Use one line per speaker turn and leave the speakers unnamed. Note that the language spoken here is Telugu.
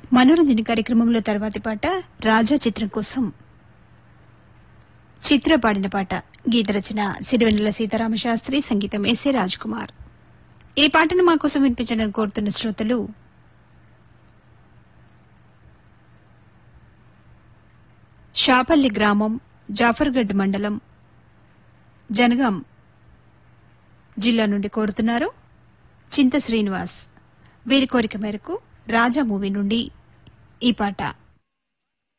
మనోరంజన కార్యక్రమంలో తర్వాతి పాట రాజా చిత్రం కోసం చిత్ర పాడిన పాట గీత రచన సిరివెన్నెల సీతారామ శాస్త్రి సంగీతం ఎస్ఏ రాజ్ కుమార్ ఈ పాటను మా కోసం వినిపించడం కోరుతున్న శ్రోతలు షాపల్లి గ్రామం జాఫర్గఢ్ మండలం జనగాం జిల్లా నుండి కోరుతున్నారు చింత శ్రీనివాస్ వీరి కోరిక మేరకు రాజా మూవీ నుండి ఈ పాట